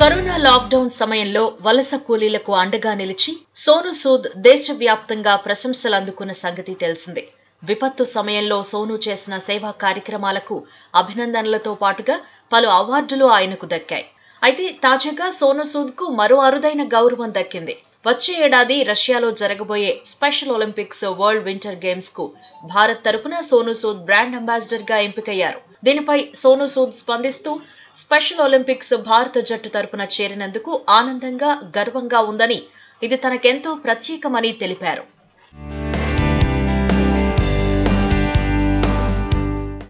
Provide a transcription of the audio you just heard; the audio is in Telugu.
కరోనా లాక్డౌన్ సమయంలో వలస కూలీలకు అండగా నిలిచి సోను సూద్ దేశవ్యాప్తంగా ప్రశంసలు అందుకున్న సంగతి తెలిసిందే విపత్తు సమయంలో సోను చేసిన సేవా కార్యక్రమాలకు అభినందనలతో పాటుగా పలు అవార్డులు ఆయనకు దక్కాయి అయితే తాజాగా సోను సూద్ కు మరో అరుదైన గౌరవం దక్కింది వచ్చే ఏడాది రష్యాలో జరగబోయే special Olympics world winter games కు భారత్ తరపున సోను సూద్ బ్రాండ్ అంబాసిడర్ గా ఎంపికయ్యారు దీనిపై సోను సూద్ స్పందిస్తూ స్పెషల్ ఒలింపిక్స్ భారత జట్టు తరపున చేరినందుకు ఆనందంగా గర్వంగా ఉందని ఇది తనకెంతో ప్రత్యేకమని తెలిపారు